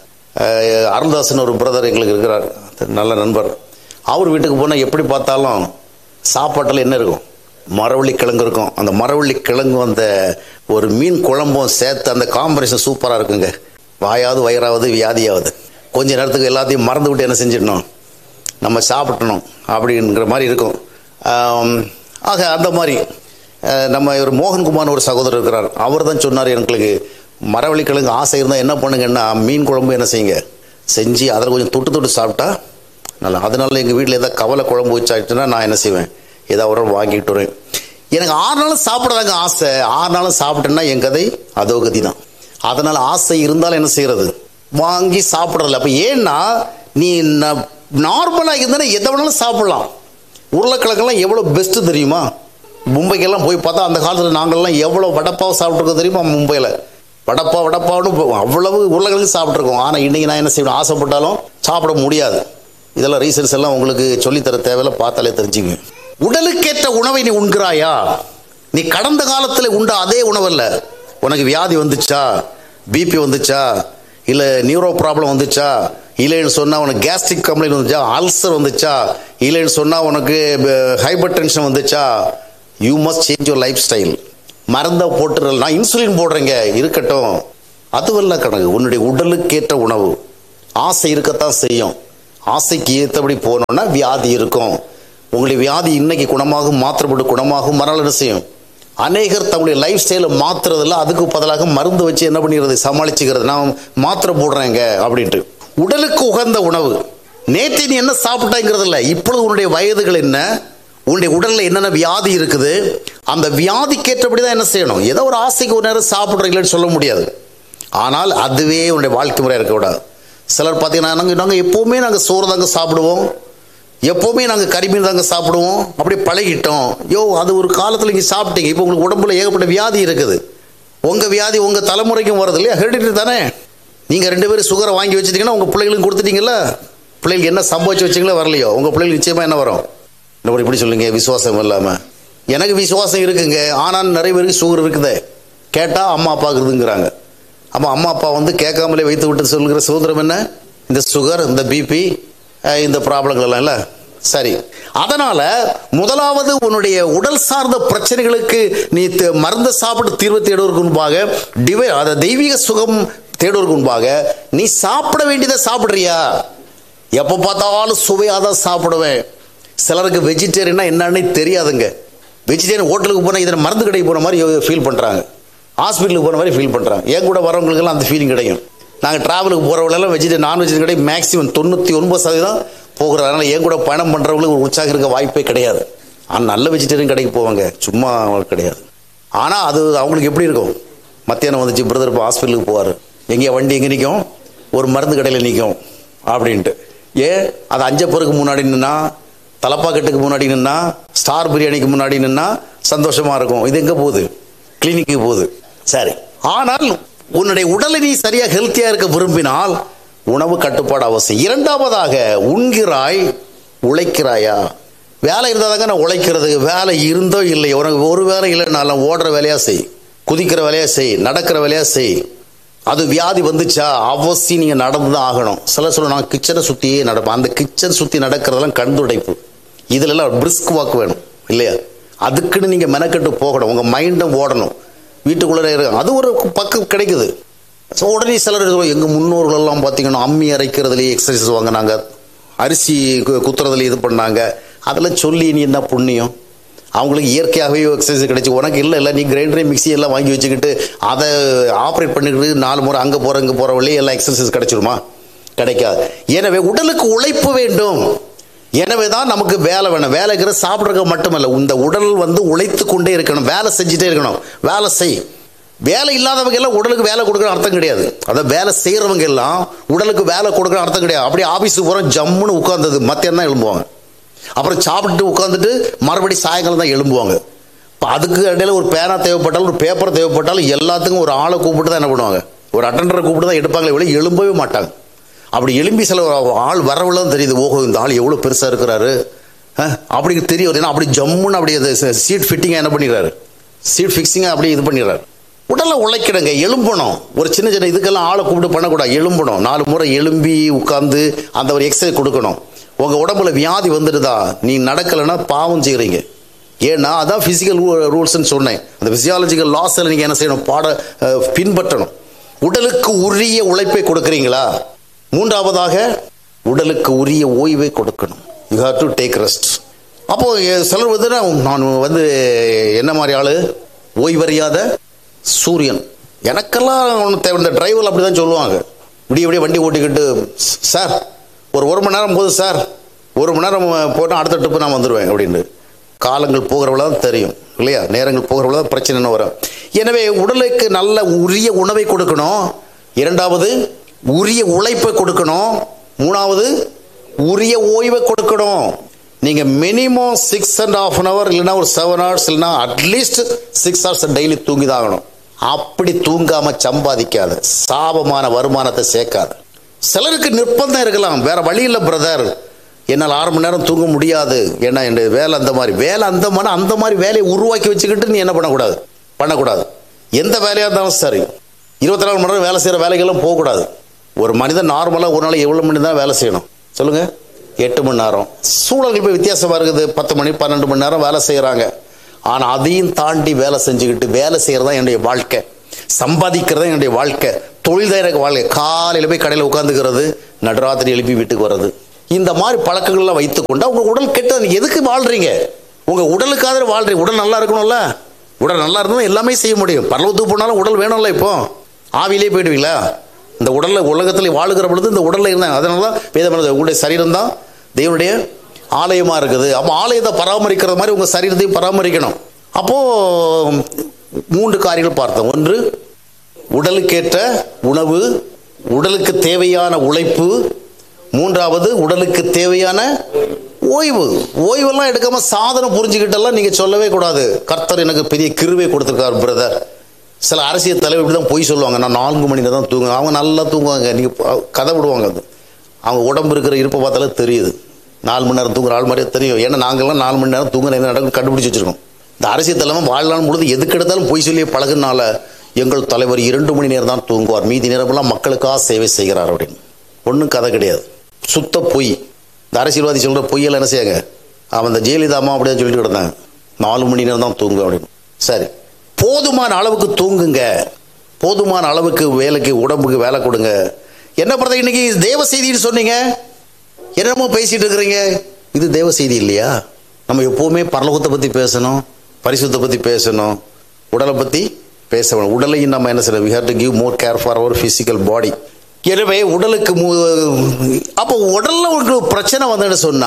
அருள்தாசன் ஒரு பிரதர் எங்களுக்கு இருக்கிறார் நல்ல நண்பர் அவர் வீட்டுக்கு போனால் எப்படி பார்த்தாலும் சாப்பாட்டில் என்ன இருக்கும் மரவள்ளி கிழங்கு இருக்கும் அந்த மரவள்ளி கிழங்கு அந்த ஒரு மீன் குழம்பும் சேர்த்து அந்த காம்பினேஷன் சூப்பராக இருக்குங்க வாயாவது வயிறாவது வியாதியாவது கொஞ்ச நேரத்துக்கு எல்லாத்தையும் மறந்து விட்டு என்ன செஞ்சிடணும் நம்ம சாப்பிட்டணும் அப்படிங்கிற மாதிரி இருக்கும் ஆக அந்த மாதிரி நம்ம ஒரு மோகன்குமார் ஒரு சகோதரர் இருக்கிறார் அவர் தான் சொன்னார் எனக்கு மரவள்ளி கிழங்கு ஆசை இருந்தால் என்ன பண்ணுங்கன்னா மீன் குழம்பு என்ன செய்யுங்க செஞ்சு அதில் கொஞ்சம் தொட்டு தொட்டு சாப்பிட்டா நல்லா அதனால எங்கள் வீட்டில் ஏதாவது கவலை குழம்பு வச்சாச்சுன்னா நான் என்ன செய்வேன் ஏதாவது ஒரு வாங்கிட்டு வரேன் எனக்கு ஆறு நாளும் சாப்பிட்றதாங்க ஆசை ஆறு நாளும் சாப்பிட்டேன்னா என் கதை அதோ கதி தான் அதனால் ஆசை இருந்தாலும் என்ன செய்யறது வாங்கி சாப்பிட்றதில்ல அப்போ ஏன்னா நீ நார்மலாக இருந்தானே எதை வேணாலும் சாப்பிடலாம் உருளைக்கிழங்கெல்லாம் எவ்வளோ பெஸ்ட்டு தெரியுமா மும்பைக்கெல்லாம் போய் பார்த்தா அந்த காலத்தில் நாங்கள்லாம் எவ்வளோ வடப்பாவை சாப்பிட்ருக்கோம் தெரியுமா மும்பையில் வடப்பா வடப்பான்னு அவ்வளவு உருளைக்கிழங்கு சாப்பிட்ருக்கோம் ஆனால் இன்றைக்கி நான் என்ன செய்யணும் ஆசைப்பட்டாலும் சாப்பிட முடியாது இதெல்லாம் ரீசன்ஸ் எல்லாம் உங்களுக்கு சொல்லித்தர தேவையில்ல பார்த்தாலே தெரிஞ்சுங்க உடலுக்கேற்ற உணவை நீ உண்கிறாயா நீ கடந்த காலத்தில் உண்ட அதே உணவல்ல உனக்கு வியாதி வந்துச்சா பிபி வந்துச்சா இல்லை நியூரோ ப்ராப்ளம் வந்துச்சா இல்லைன்னு சொன்னால் உனக்கு கேஸ்ட்ரிக் கம்ப்ளைண்ட் வந்துச்சா அல்சர் வந்துச்சா இல்லைன்னு சொன்னால் உனக்கு ஹைப்பர் டென்ஷன் வந்துச்சா you must change your lifestyle மருந்தை போட்டுறல நான் இன்சுலின் போடுறேங்க இருக்கட்டும் அதுவல்ல கணக்கு உன்னுடைய உடலுக்கேற்ற உணவு ஆசை இருக்கத்தான் செய்யும் ஆசைக்கு ஏற்றபடி போனோம்னா வியாதி இருக்கும் உங்களுடைய வியாதி இன்னைக்கு குணமாகும் மாத்திரப்பட்டு குணமாகும் மறுநாள் என்ன செய்யும் அநேகர் தங்களுடைய லைஃப் ஸ்டைலை மாத்துறதில்ல அதுக்கு பதிலாக மருந்து வச்சு என்ன பண்ணிடுறது சமாளிச்சுக்கிறது நான் மாத்திரை போடுறேங்க அப்படின்ட்டு உடலுக்கு உகந்த உணவு நேற்று நீ என்ன சாப்பிட்டாங்கிறது இல்லை இப்பொழுது உன்னுடைய வயதுகள் என்ன உன்னுடைய உடல்ல என்னென்ன வியாதி இருக்குது அந்த வியாதிக்கேற்றபடி தான் என்ன செய்யணும் ஏதோ ஒரு ஆசைக்கு ஒரு நேரம் சாப்பிட்றீங்களேன்னு சொல்ல முடியாது ஆனால் அதுவே உன்னுடைய வாழ்க்கை முறை இருக்கக்கூடாது சிலர் பார்த்தீங்கன்னா நாங்கள் நாங்கள் எப்போவுமே நாங்கள் சோறு தாங்க சாப்பிடுவோம் எப்போவுமே நாங்கள் கறிமீன் தாங்க சாப்பிடுவோம் அப்படி பழகிட்டோம் யோ அது ஒரு காலத்தில் நீங்கள் சாப்பிட்டீங்க இப்போ உங்களுக்கு உடம்புல ஏகப்பட்ட வியாதி இருக்குது உங்கள் வியாதி உங்கள் தலைமுறைக்கும் வருது இல்லையா ஹெரிடிட்டி தானே நீங்கள் ரெண்டு பேரும் சுகரை வாங்கி வச்சிட்டீங்கன்னா உங்கள் பிள்ளைகளுக்கு கொடுத்துட்டீங்களா பிள்ளைகளுக்கு என்ன சம்பாதிச்சு வச்சிங்களோ வரலையோ உங்கள் பிள்ளைகளுக்கு நிச்சயமாக என்ன வரும் என்ன இப்படி சொல்லுங்க விசுவாசம் இல்லாமல் எனக்கு விசுவாசம் இருக்குங்க ஆனால் நிறைய பேருக்கு சுகர் இருக்குதே கேட்டால் அம்மா அப்பாவுக்கு இருக்குங்கிறாங்க அப்போ அம்மா அப்பா வந்து கேட்காமலே வைத்து விட்டு சொல்லுகிற சுதந்திரம் என்ன இந்த சுகர் இந்த பிபி இந்த ப்ராப்ளங்கள் எல்லாம் இல்லை சரி அதனால முதலாவது உன்னுடைய உடல் சார்ந்த பிரச்சனைகளுக்கு நீ த- மருந்து சாப்பிட்டு தீர்வு தேடுவதற்கு முன்பாக டிவை அத தெய்வீக சுகம் தேடுவதற்கு முன்பாக நீ சாப்பிட வேண்டியதை சாப்பிடுறியா எப்போ பார்த்தாலும் சுவையாக தான் சாப்பிடுவேன் சிலருக்கு வெஜிடேரியனா என்னன்னு தெரியாதுங்க வெஜிடேரியன் ஹோட்டலுக்கு போனால் இதில் மருந்து கடைக்கு போன மாதிரி ஃபீல் பண்ணுறாங்க ஹாஸ்பிட்டலுக்கு போன மாதிரி ஃபீல் பண்ணுறாங்க என் கூட வரவங்களுக்கெல்லாம் அந்த ஃபீலிங் கிடைக்கும் நாங்கள் ட்ராவலுக்கு போகிறவங்களெல்லாம் வெஜிடேரியன் நான் வெஜிடேரியன் கடை மேக்ஸிமம் தொண்ணூற்றி ஒன்பது சதவீதம் போகிறோம் அதனால் என் கூட பயணம் பண்ணுறவங்களுக்கு ஒரு உற்சாகம் இருக்க வாய்ப்பே கிடையாது ஆனால் நல்ல வெஜிடேரியன் கடைக்கு போவாங்க சும்மா அவங்களுக்கு கிடையாது ஆனால் அது அவங்களுக்கு எப்படி இருக்கும் மத்தியானம் வந்துச்சு பிரதர் இப்போ ஹாஸ்பிட்டலுக்கு போவார் எங்கேயா வண்டி எங்கே நிற்கும் ஒரு மருந்து கடையில் நிற்கும் அப்படின்ட்டு ஏன் அது அஞ்சப்பருக்கு முன்னாடி நின்னா தலப்பாக்கட்டுக்கு முன்னாடி நின்னா ஸ்டார் பிரியாணிக்கு முன்னாடி நின்னா சந்தோஷமா இருக்கும் இது எங்கே போகுது கிளினிக்கு போகுது சரி ஆனால் உன்னுடைய உடலை நீ சரியா ஹெல்த்தியா இருக்க விரும்பினால் உணவு கட்டுப்பாடு அவசியம் இரண்டாவதாக உண்கிறாய் உழைக்கிறாயா வேலை இருந்தால் தாங்க நான் உழைக்கிறது வேலை இருந்தோ இல்லையோ உனக்கு ஒரு வேலை இல்லைனாலும் ஓடுற வேலையா செய் குதிக்கிற வேலையா செய் நடக்கிற வேலையா செய் அது வியாதி வந்துச்சா அவசியம் நீங்க நடந்து தான் ஆகணும் சில சொல்ல நான் கிச்சனை சுத்தியே நடப்பேன் அந்த கிச்சன் சுத்தி நடக்கிறதெல்லாம் கண் துடைப்பு இதுல எல்லாம் பிரிஸ்க் வாக் வேணும் இல்லையா அதுக்குன்னு நீங்க மெனக்கெட்டு போகணும் உங்க மைண்டும் ஓடணும் வீட்டுக்குள்ளே இருக்கு அது ஒரு பக்கம் கிடைக்குது ஸோ உடனே சிலர் சொல்லுவாங்க, எங்க முன்னோர்கள் எல்லாம் பார்த்தீங்கன்னா அம்மி அரைக்கிறதுலேயே எக்ஸசைஸ் வாங்கினாங்க அரிசி கு- குத்துறதுல இது பண்ணாங்க அதெல்லாம் சொல்லி நீ என்ன புண்ணியம் அவங்களுக்கு இயற்கையாகவே எக்ஸசைஸ் கிடைச்சி உனக்கு இல்லை இல்லை நீ கிரைண்டரே மிக்ஸி எல்லாம் வாங்கி வச்சுக்கிட்டு அதை ஆப்ரேட் பண்ணிக்கிட்டு நாலு முறை அங்கே போகிற இங்கே போகிற வழியே எல்லாம் எக்ஸசைஸ் கிடைச்சிருமா கிடைக்காது எனவே உடலுக்கு உழைப்பு வேண்டும் எனவே தான் நமக்கு வேலை வேணும் வேலைங்கிற சாப்பிட்றதுக்கு மட்டுமல்ல இந்த உடல் வந்து உழைத்து கொண்டே இருக்கணும் வேலை செஞ்சுட்டே இருக்கணும் வேலை செய் வேலை இல்லாதவங்க எல்லாம் உடலுக்கு வேலை கொடுக்குற அர்த்தம் கிடையாது அதான் வேலை செய்கிறவங்க எல்லாம் உடலுக்கு வேலை கொடுக்குற அர்த்தம் கிடையாது அப்படியே ஆஃபீஸுக்கு போகிறோம் ஜம்முன்னு உட்காந்தது மத்தியானம் தான் எழும்புவாங்க அப்புறம் சாப்பிட்டுட்டு உட்காந்துட்டு மறுபடி சாயங்காலம் தான் எழும்புவாங்க இப்போ அதுக்கு இடையில ஒரு பேனா தேவைப்பட்டாலும் ஒரு பேப்பர் தேவைப்பட்டாலும் எல்லாத்துக்கும் ஒரு ஆளை கூப்பிட்டு தான் என்ன பண்ணுவாங்க ஒரு அட்டண்டரை கூப்பிட்டு தான் எடுப்பாங்களே வெளியே எழும்பவே மாட்டாங்க அப்படி எலும்பி சில ஆள் வரவுல தான் தெரியுது ஓஹோ இந்த ஆள் எவ்வளோ பெருசாக இருக்கிறாரு அஹ், அப்படி தெரிய வருது ஏன்னா அப்படி ஜம்முன்னு அப்படி சீட் ஃபிட்டிங்காக என்ன பண்ணிடுறாரு சீட் ஃபிக்ஸிங்காக அப்படியே இது பண்ணிடுறாரு உடலை உழைக்கிடுங்க எலும்பணும் ஒரு சின்ன சின்ன இதுக்கெல்லாம் ஆளை கூப்பிட்டு பண்ணக்கூடாது எலும்பணும் நாலு முறை எலும்பி உட்காந்து அந்த ஒரு எக்ஸசைஸ் கொடுக்கணும் உங்கள் உடம்புல வியாதி வந்துடுதா நீ நடக்கலைன்னா பாவம் செய்கிறீங்க ஏன்னா அதான் ஃபிசிக்கல் ரூல்ஸ்னு சொன்னேன் அந்த ஃபிசியாலஜிக்கல் லாஸில் நீங்கள் என்ன செய்யணும் பாட அஹ், பின்பற்றணும் உடலுக்கு உரிய உழைப்பை கொடுக்குறீங்களா மூன்றாவதாக உடலுக்கு உரிய ஓய்வை கொடுக்கணும் you have to take rest அப்போ எ- சிலர் வந்து நான் வந்து என்ன மாதிரி ஆளு ஓய்வறியாத சூரியன் எனக்கெல்லாம் ஒன்று தேவை இந்த டிரைவர் அப்படி தான் சொல்லுவாங்க இப்படி இப்படியே வண்டி ஓட்டிக்கிட்டு சார் ஒரு ஒரு மணி நேரம் போதும் சார் ஒரு மணி நேரம் போட்டால் அடுத்த ட்ரிப்பு நான் வந்துடுவேன் அப்படின்னு காலங்கள் போகிறவள தான் தெரியும் இல்லையா நேரங்கள் போகிறவள தான் பிரச்சனைன்னு வரும் எனவே உடலுக்கு நல்ல உரிய உணவை கொடுக்கணும் இரண்டாவது உரிய உழைப்பை கொடுக்கணும் மூணாவது உரிய ஓய்வை கொடுக்கணும் நீங்க minimum six and half an hour இல்லைன்னா ஒரு செவன் ஹவர்ஸ் இல்லைன்னா அட்லீஸ்ட் சிக்ஸ் ஹவர்ஸ் டெய்லி தூங்கி தான் ஆகணும் அப்படி தூங்காம சம்பாதிக்காத சாபமான வருமானத்தை சேர்க்காத சிலருக்கு நிர்பந்தம் இருக்கலாம் வேற வழி இல்லை பிரதர் என்னால் ஆறு மணி நேரம் தூங்க முடியாது ஏன்னா என் வேலை அந்த மாதிரி வேலை அந்த மாதிரி அந்த மாதிரி வேலையை உருவாக்கி வச்சுக்கிட்டு நீ என்ன பண்ணக்கூடாது பண்ணக்கூடாது எந்த வேலையாக இருந்தாலும் சரி இருபத்தி நாலு மணி நேரம் வேலை செய்கிற வேலைக்கெல்லாம் போகக்கூடாது ஒரு மனிதன் நார்மலாக ஒரு நாள் எவ்வளோ மணி தான் வேலை செய்யணும் சொல்லுங்க எட்டு மணி நேரம் சூழல் இப்போ வித்தியாசமாக இருக்குது பத்து மணி பன்னெண்டு மணி நேரம் வேலை செய்கிறாங்க ஆனால் அதையும் தாண்டி வேலை செஞ்சுக்கிட்டு வேலை செய்கிறது தான் என்னுடைய வாழ்க்கை சம்பாதிக்கிறது தான் என்னுடைய வாழ்க்கை தொழில் தான் எனக்கு வாழ்க்கை காலையில் போய் கடையில் உட்காந்துக்கிறது நடுராத்திரி எழுப்பி வீட்டுக்கு வர்றது இந்த மாதிரி பழக்கங்கள்லாம் வைத்துக்கொண்டு உங்கள் உடல் கெட்டது எதுக்கு வாழ்றீங்க உங்கள் உடலுக்காக வாழ்றீங்க உடல் நல்லா இருக்கணும்ல உடல் நல்லா இருந்தால் எல்லாமே செய்ய முடியும் பரலவத்துக்கு போனாலும் உடல் வேணும்ல இப்போ ஆவிலே போயிடுவீங்களா இந்த உடல்ல உலகத்தில் வாழுகிற பொழுது இந்த உடல்ல இருந்தாங்க அதனால தான் வேதம் உங்களுடைய சரீரம் தான் தேவனுடைய ஆலயமா இருக்குது அப்போ ஆலயத்தை பராமரிக்கிற மாதிரி உங்க சரீரத்தையும் பராமரிக்கணும் அப்போ மூன்று காரியங்கள் பார்த்தோம் ஒன்று உடலுக்கேற்ற உணவு உடலுக்கு தேவையான உழைப்பு மூன்றாவது உடலுக்கு தேவையான ஓய்வு ஓய்வெல்லாம் எடுக்காம சாதனம் புரிஞ்சுக்கிட்டெல்லாம் நீங்க சொல்லவே கூடாது கர்த்தர் எனக்கு பெரிய கிருவை கொடுத்துருக்காரு பிரதர் சில அரசியல் தலைவர் இப்படி தான் பொய் சொல்லுவாங்க நான் நான்கு மணி நேரம் தான் தூங்குவேன் அவங்க நல்லா தூங்குவாங்க நீங்க ப- கதை விடுவாங்க அது அவங்க உடம்பு இருக்கிற இருப்பை பார்த்தாலே தெரியுது நாலு மணி நேரம் தூங்குற ஆள் மாதிரியே தெரியும் ஏன்னா நாங்கள்லாம் நாலு மணி நேரம் தூங்குற என்ன நடக்கும் கண்டுபிடிச்சு வச்சிருக்கோம் இந்த அரசியல் தலைமை வாழ்நாள் முழுது எதுக்கு எடுத்தாலும் பொய் சொல்லி பழகுனால எங்கள் தலைவர் இரண்டு மணி நேரம் தான் தூங்குவார் மீதி நேரமெல்லாம் மக்களுக்காக சேவை செய்கிறார் அப்படின்னு ஒன்றும் கதை கிடையாது சுத்த பொய் இந்த அரசியல்வாதி சொல்ற பொய்யெல்லாம் என்ன செய்யாங்க அவன் இந்த ஜெயலலிதா அம்மா அப்படியே சொல்லிட்டு கிடந்தாங்க நாலு மணி நேரம் தான் தூங்கு அப்படின்னு சரி போதுமான அளவுக்கு தூங்குங்க போதுமான அளவுக்கு வேலைக்கு உடம்புக்கு வேலை கொடுங்க என்ன பிரதர் இன்னைக்கு தேவ செய்தின்னு சொன்னீங்க என்னமோ பேசிட்டு இருக்கிறீங்க இது தேவ செய்தி இல்லையா நம்ம எப்பவுமே பரலோகத்தை பத்தி பேசணும் பரிசுத்தை பத்தி பேசணும் உடலை பத்தி பேசணும் உடலையும் நம்ம என்ன செய்யணும் we have to give more care for our physical body எனவே உடலுக்கு மு- அப்போ உடல்ல உங்களுக்கு பிரச்சனை வந்ததுன்னு சொன்னா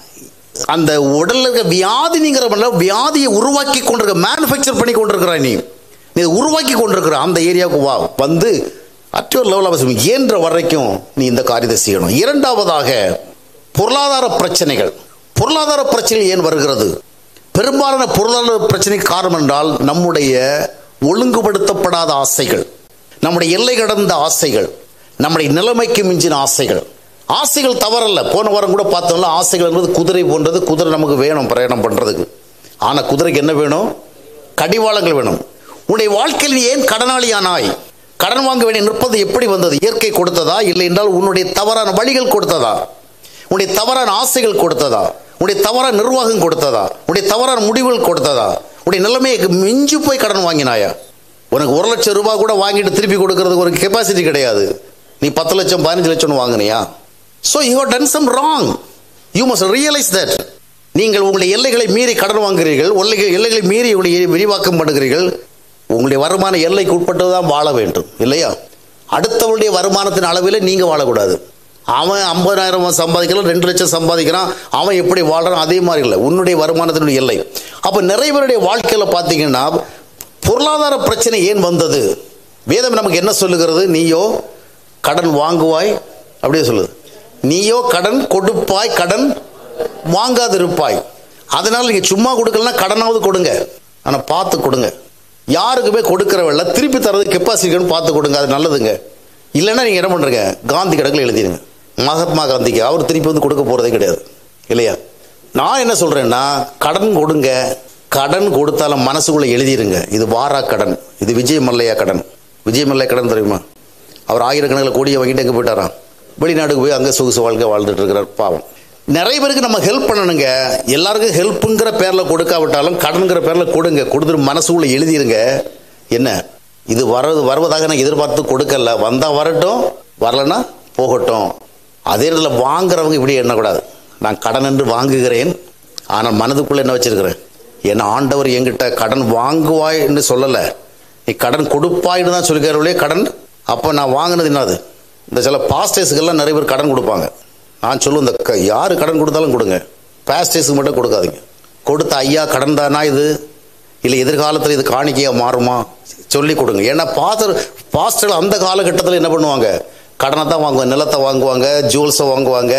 அந்த உடல்ல இருக்க வியாதிங்கிற வியாதியை உருவாக்கி கொண்டிருக்க மேனுஃபேக்சர் பண்ணி கொண்டிருக்கிறாய் நீ நீ இதை உருவாக்கி கொண்டிருக்கிற அந்த ஏரியாவுக்கு வா வந்து அற்றொரு லெவல் அவசியம் இயன்ற வரைக்கும் நீ இந்த காரியத்தை செய்யணும் இரண்டாவதாக பொருளாதார பிரச்சனைகள் பொருளாதார பிரச்சனை ஏன் வருகிறது பெரும்பாலான பொருளாதார பிரச்சனைக்கு காரணம் என்றால் நம்முடைய ஒழுங்குபடுத்தப்படாத ஆசைகள் நம்முடைய எல்லை கடந்த ஆசைகள் நம்முடைய நிலைமைக்கு மிஞ்சின ஆசைகள் ஆசைகள் தவறல்ல போன வாரம் கூட பார்த்தோம்ல ஆசைகள் என்பது குதிரை போன்றது குதிரை நமக்கு வேணும் பிரயாணம் பண்றதுக்கு ஆனா குதிரைக்கு என்ன வேணும் கடிவாளங்கள் வேணும் உன்னுடைய வாழ்க்கையில் நீ ஏன் கடனாளியானாய் கடன் வாங்க வேண்டிய நிற்பது எப்படி வந்தது இயற்கை கொடுத்ததா இல்லை என்றால் உன்னுடைய தவறான வழிகள் கொடுத்ததா உன்னுடைய தவறான ஆசைகள் கொடுத்ததா உன்னுடைய தவறான நிர்வாகம் கொடுத்ததா உன்னுடைய தவறான முடிவுகள் கொடுத்ததா உன்னுடைய நிலைமையை மிஞ்சி போய் கடன் வாங்கினாயா உனக்கு ஒரு லட்சம் ரூபாய் கூட வாங்கிட்டு திருப்பி கொடுக்கறதுக்கு ஒரு கெப்பாசிட்டி கிடையாது நீ பத்து லட்சம் பதினஞ்சு லட்சம் வாங்கினியா so you done some wrong you must realise that நீங்கள் உங்களுடைய எல்லைகளை மீறி கடன் வாங்குகிறீர்கள் எல்லைகள் எல்லைகளை மீறி உங்களுடைய விரிவாக்கம் பண்ணுகிறீர்கள் உங்களுடைய வருமான எல்லைக்கு உட்பட்டு தான் வாழ வேண்டும் இல்லையா அடுத்தவருடைய வருமானத்தின் அளவில் நீங்க வாழக்கூடாது அவன் ஐம்பதாயிரம் சம்பாதிக்கிறான் ரெண்டு லட்சம் சம்பாதிக்கிறான் அவன் எப்படி வாழ்றான் அதே மாதிரி இல்லை உன்னுடைய வருமானத்தினுடைய எல்லை அப்போ நிறைய பேருடைய வாழ்க்கையில பார்த்தீங்கன்னா பொருளாதார பிரச்சனை ஏன் வந்தது வேதம் நமக்கு என்ன சொல்லுகிறது நீயோ கடன் வாங்குவாய் அப்படியே சொல்லுது நீயோ கடன் கொடுப்பாய் கடன் வாங்காதிருப்பாய் அதனால நீங்க சும்மா கொடுக்கலன்னா கடனாவது கொடுங்க ஆனா பார்த்து கொடுங்க யாருக்குமே கொடுக்கறவல்ல திருப்பி தரது கெப்பாசிட்டின்னு பார்த்து கொடுங்க அது நல்லதுங்க இல்லைன்னா நீங்க என்ன பண்றீங்க காந்தி கணக்கில் எழுதிருங்க மகாத்மா காந்திக்கு அவர் திருப்பி வந்து கொடுக்க போறதே கிடையாது இல்லையா நான் என்ன சொல்றேன்னா கடன் கொடுங்க கடன் கொடுத்தாலும் மனசுக்குள்ள எழுதிருங்க இது வாரா கடன் இது விஜய் மல்லையா கடன் விஜய் மல்லையா கடன் தெரியுமா அவர் ஆயிரக்கணக்கில் கோடியை வாங்கிட்டு எங்கே போயிட்டாராம் வெளிநாட்டுக்கு போய் அங்கே சொகுசு வாழ்க்கை வாழ்ந்துட்டு இருக்கிறார் பாவம் நிறைய பேருக்கு நம்ம ஹெல்ப் பண்ணணுங்க எல்லாருக்கும் ஹெல்ப்புங்கிற பேரில் கொடுக்காவிட்டாலும் கடனுங்கிற பேரில் கொடுங்க கொடுத்துட்டு மனசுக்குள்ள எழுதிருங்க என்ன இது வர்றது வருவதாக நான் எதிர்பார்த்து கொடுக்கல வந்தால் வரட்டும் வரலன்னா போகட்டும் அதே இடத்துல வாங்குறவங்க இப்படி எண்ணக்கூடாது நான் கடன் என்று வாங்குகிறேன் ஆனால் மனதுக்குள்ள என்ன வச்சிருக்கிறேன் என் ஆண்டவர் என்கிட்ட கடன் வாங்குவாய்ன்னு சொல்லலை நீ கடன் கொடுப்பாய்னு தான் சொல்லிக்கிறவளே கடன் அப்போ நான் வாங்கினது என்னது இந்த சில பாஸ்டேஸுக்கெல்லாம் நிறைய பேர் கடன் கொடுப்பாங்க நான் சொல்லுவேன் இந்த க- யாரு கடன் கொடுத்தாலும் கொடுங்க பாஸ்டேஸுக்கு மட்டும் கொடுக்காதீங்க கொடுத்த ஐயா கடன் தானா இது இல்லை எதிர்காலத்தில் இது காணிக்கையா மாறுமா சொல்லி கொடுங்க ஏன்னா பாஸ்டர் பாஸ்டர் அந்த காலகட்டத்தில் என்ன பண்ணுவாங்க கடனை தான் வாங்குவாங்க நிலத்தை வாங்குவாங்க ஜுவல்ஸை வாங்குவாங்க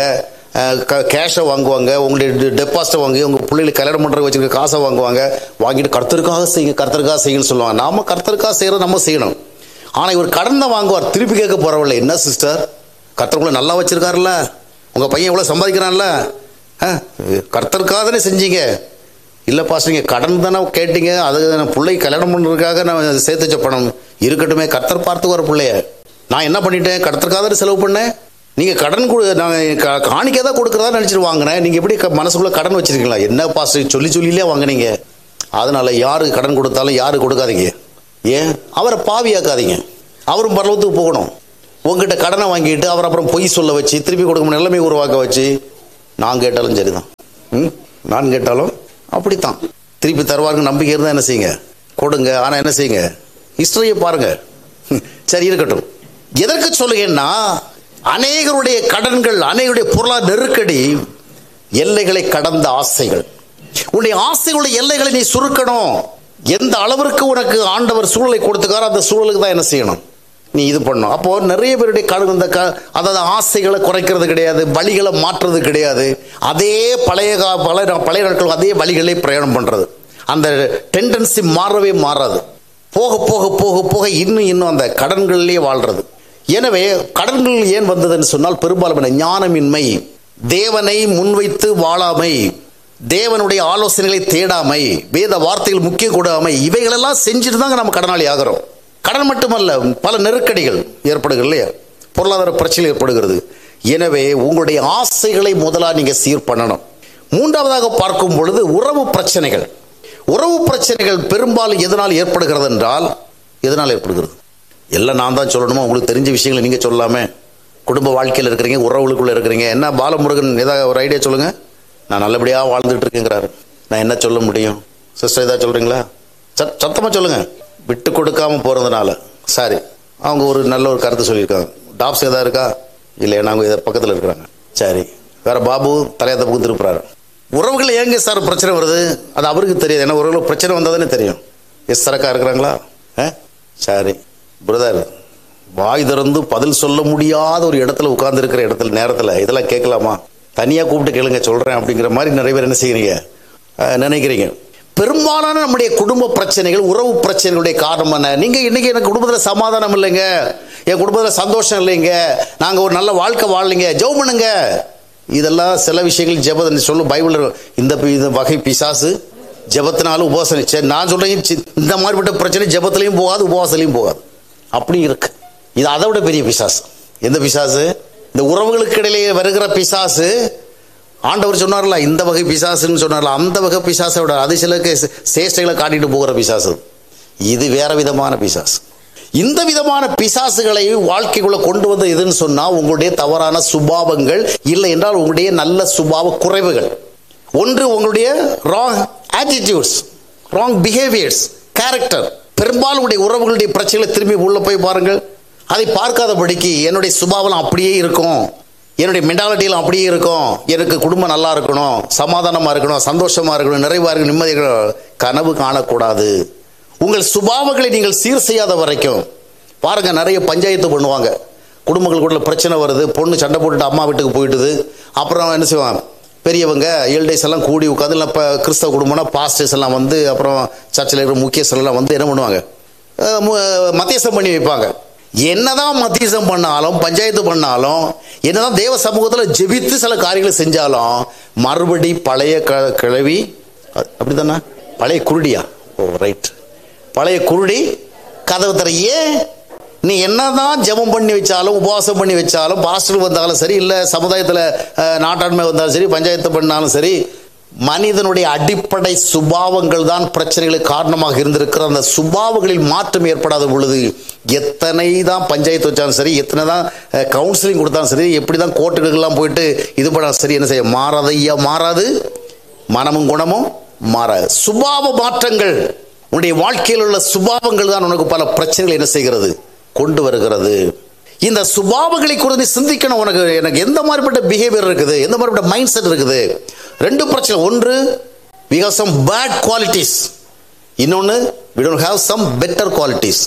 கேஷை வாங்குவாங்க உங்களுடைய டெபாசிட்டை வாங்கி உங்கள் பிள்ளைகளுக்கு கல்யாணம் பண்ணுறதுக்கு வச்சிருக்க காசை வாங்குவாங்க வாங்கிட்டு கர்த்தருக்காக செய்யுங்க கர்த்தருக்காக செய்யுங்கன்னு சொல்லுவாங்க நாம கர்த்தருக்காக செய்கிறத நம்ம செய்யணும் ஆனால் இவர் கடன் தான் வாங்குவார் திருப்பி கேட்க போறவில்லை என்ன சிஸ்டர் கர்த்தருக்குள்ள நல்லா வச்சிருக்காருல்ல உங்கள் பையன் எவ்வளோ சம்பாதிக்கிறான்ல ஆ, கர்த்தருக்காக தானே செஞ்சீங்க இல்லை பாஸ் நீங்கள் கடன் தானே கேட்டீங்க அது நான் பிள்ளை கல்யாணம் பண்ணுறதுக்காக நான் சேர்த்து வச்ச பணம் இருக்கட்டுமே கர்த்தர் பார்த்து வர பிள்ளைய நான் என்ன பண்ணிட்டேன் கர்த்தருக்காக தானே செலவு பண்ணேன் நீங்கள் கடன் கொடு நான் க- காணிக்கை தான் கொடுக்குறதா நினச்சிட்டு வாங்கினேன் நீங்கள் எப்படி க- மனசுக்குள்ள கடன் வச்சிருக்கீங்களா என்ன பாஸ் சொல்லி சொல்லிலே வாங்குனீங்க அதனால யாருக்கு கடன் கொடுத்தாலும் யாரு கொடுக்காதீங்க ஏன் அவரை பாவியாக்காதீங்க அவரும் பரலவத்துக்கு போகணும் உங்ககிட்ட கடனை வாங்கிட்டு அவர் அப்புறம் பொய் சொல்ல வச்சு திருப்பி கொடுக்க முடியும் நிலைமை உருவாக்க வச்சு நான் கேட்டாலும் சரிதான் ம் நான் கேட்டாலும் அப்படித்தான் திருப்பி தருவாருங்க நம்பிக்கை இருந்தால் என்ன செய்யுங்க கொடுங்க ஆனா என்ன செய்யுங்க ஹிஸ்டரியை பாருங்க சரி இருக்கட்டும் எதற்கு சொல்லுங்கன்னா அநேகருடைய கடன்கள் அநேகருடைய பொருளாதார நெருக்கடி எல்லைகளை கடந்த ஆசைகள் உன்னுடைய ஆசைகளுடைய எல்லைகளை நீ சுருக்கணும் எந்த அளவிற்கு உனக்கு ஆண்டவர் சூழலை கொடுத்துக்காரோ அந்த சூழலுக்கு தான் என்ன செய்யணும் நீ இது பண்ணணும் அப்போ நிறைய பேருடைய கடன் இந்த க அதாவது ஆசைகளை குறைக்கிறது கிடையாது வழிகளை மாற்றுறது கிடையாது அதே பழைய கா பழைய பழைய நாட்கள் அதே வழிகளே பிரயாணம் பண்றது அந்த டெண்டன்சி மாறவே மாறாது போக போக போக போக இன்னும் இன்னும் அந்த கடன்களிலேயே வாழ்றது எனவே கடன்கள் ஏன் வந்ததுன்னு சொன்னால் பெரும்பாலும் ஞானமின்மை தேவனை முன்வைத்து வாழாமை தேவனுடைய ஆலோசனைகளை தேடாமை வேத வார்த்தைகள் முக்கிய கூடாமை இவைகளெல்லாம் செஞ்சுட்டு தாங்க நம்ம கடனாளி ஆகிறோம் கடன் மட்டுமல்ல பல நெருக்கடிகள் ஏற்படுகிறது இல்லையா பொருளாதார பிரச்சனை ஏற்படுகிறது எனவே உங்களுடைய ஆசைகளை முதலா நீங்க சீர் பண்ணணும் மூன்றாவதாக பார்க்கும் பொழுது உறவு பிரச்சனைகள் உறவு பிரச்சனைகள் பெரும்பாலும் எதனால் ஏற்படுகிறது என்றால் எதனால் ஏற்படுகிறது எல்லாம் நான் தான் சொல்லணுமா உங்களுக்கு தெரிஞ்ச விஷயங்களை நீங்க சொல்லாமே குடும்ப வாழ்க்கையில் இருக்கிறீங்க உறவுகளுக்குள்ள இருக்கிறீங்க என்ன பாலமுருகன் ஏதாவது ஒரு ஐடியா சொல்லுங்க நான் நல்லபடியாக வாழ்ந்துட்டு இருக்கேங்கிறாரு நான் என்ன சொல்ல முடியும் சிஸ்டர் ஏதாவது சொல்றீங்களா சத் சத்தமா சொல்லுங்க விட்டு கொடுக்காம போறதுனால சரி அவங்க ஒரு நல்ல ஒரு கருத்து சொல்லியிருக்காங்க டாப்ஸ் ஏதாவது இருக்கா இல்லை நாங்கள் இதை பக்கத்தில் இருக்கிறாங்க சரி வேற பாபு தலையாத்த பக்கம் திருப்புறாரு உறவுகள் ஏங்க சார் பிரச்சனை வருது அது அவருக்கு தெரியாது ஏன்னா உறவுகள் பிரச்சனை வந்ததுன்னு தெரியும் எஸ் சரக்கா இருக்கிறாங்களா ஆ? சரி பிரதர் வாய் திறந்து பதில் சொல்ல முடியாத ஒரு இடத்துல உட்கார்ந்து இருக்கிற இடத்துல நேரத்தில் இதெல்லாம் கேட்கலாமா தனியாக கூப்பிட்டு கேளுங்க சொல்கிறேன் அப்படிங்கிற மாதிரி நிறைய பேர் என்ன செய்கிறீங்க அஹ், நினைக்கிறீங்க பெரும்பாலான நம்முடைய குடும்ப பிரச்சனைகள் உறவு பிரச்சனைகளுடைய காரணம் என்ன நீங்க இன்னைக்கு எனக்கு குடும்பத்தில் சமாதானம் இல்லைங்க என் குடும்பத்தில் சந்தோஷம் இல்லைங்க நாங்க ஒரு நல்ல வாழ்க்கை வாழலைங்க ஜெபம் பண்ணுங்க இதெல்லாம் சில விஷயங்கள் ஜெபம் சொல்லும் பைபிள் இந்த பி- இந்த வகை பிசாசு ஜெபத்தினாலும் உபவாசம் சரி நான் சொல்றேன் சி- இந்த மாதிரிப்பட்ட பிரச்சனை ஜெபத்திலையும் போகாது உபவாசலையும் போகாது அப்படி இருக்கு இது அதை விட பெரிய பிசாசு எந்த பிசாசு இந்த உறவுகளுக்கு இடையிலே வருகிற பிசாசு ஆண்டவர் சொன்னார்ல இந்த வகை பிசாசுன்னு சொன்னார்ல அந்த வகை பிசாசை விட அது சிலருக்கு சே- சேஷ்டைகளை காட்டிட்டு போகிற பிசாசு இது வேற விதமான பிசாசு இந்த விதமான பிசாசுகளை வாழ்க்கைக்குள்ள கொண்டு வந்த எதுன்னு சொன்னா உங்களுடைய தவறான சுபாவங்கள் இல்லை என்றால் உங்களுடைய நல்ல சுபாவ குறைவுகள் ஒன்று உங்களுடைய wrong attitudes wrong behaviours character பெரும்பாலும் உடைய உறவுகளுடைய பிரச்சனைகளை திரும்பி உள்ள போய் பாருங்கள் அதை பார்க்காதபடிக்கு என்னுடைய சுபாவம் அப்படியே இருக்கும் என்னுடைய மென்டாலிட்டியில் அப்படியே இருக்கும் எனக்கு குடும்பம் நல்லா இருக்கணும் சமாதானமா இருக்கணும் சந்தோஷமா இருக்கணும் நிறைவா இருக்கணும் நிம்மதி இருக்கணும் கனவு காணக்கூடாது உங்கள் சுபாவங்களை நீங்கள் சீர் செய்யாத வரைக்கும் பாருங்க நிறைய பஞ்சாயத்து பண்ணுவாங்க குடும்பங்களுக்குள்ள பிரச்சனை வருது பொண்ணு சண்டை போட்டுட்டு அம்மா வீட்டுக்கு போயிட்டுது அப்புறம் என்ன செய்வாங்க பெரியவங்க ஏழ்டேஸ் எல்லாம் கூடி உட்காந்து இல்லை இப்போ கிறிஸ்தவ குடும்பம்னா பாஸ்டர்ஸ் எல்லாம் வந்து அப்புறம் சர்ச்சில் இருக்கிற முக்கியஸ்தர் எல்லாம் வந்து என்ன பண்ணுவாங்க அஹ் மு- மத்தியஸ்தம் பண்ணி வைப்பாங்க என்னதான் மத்தியஸ்தம் பண்ணாலும் பஞ்சாயத்து பண்ணாலும் என்னதான் தேவ சமூகத்தில் ஜெபித்து சில காரியங்களை செஞ்சாலும் மறுபடி பழைய க கிழவி அ- அப்படிதானே பழைய குருடியா ஓ ரைட் பழைய குருடி கதவு தர ஏன் நீ என்னதான் ஜெபம் பண்ணி வச்சாலும் உபவாசம் பண்ணி வச்சாலும் பாஸ்டர் வந்தாலும் சரி இல்லை சமுதாயத்தில் நாட்டாண்மை வந்தாலும் சரி பஞ்சாயத்து பண்ணாலும் சரி மனிதனுடைய அடிப்படை சுபாவங்கள் தான் பிரச்சனைகளுக்கு காரணமாக இருந்திருக்கிற அந்த சுபாவங்களில் மாற்றம் ஏற்படாத பொழுது எத்தனை தான் பஞ்சாயத்து வச்சாலும் சரி எத்தனை தான் கவுன்சிலிங் கொடுத்தாலும் சரி எப்படி தான் கோர்ட்டுகளுக்கெல்லாம் போயிட்டு இது பண்ணாலும் சரி என்ன செய்ய மாறாது ஐயா மாறாது மனமும் குணமும் மாறாது சுபாவ மாற்றங்கள் உன்னுடைய வாழ்க்கையில் உள்ள சுபாவங்கள் தான் உனக்கு பல பிரச்சனைகளை என்ன செய்கிறது கொண்டு வருகிறது இந்த சுபாவங்களை குறித்து சிந்திக்கணும் உனக்கு எனக்கு எந்த மாதிரிப்பட்ட பிஹேவியர் இருக்குது எந்த மாதிரிப்பட்ட மைண்ட் செட் இருக்குது ரெண்டு பிரச்சனை ஒன்று we have some bad qualities இன்னொன்று we don't have some better qualities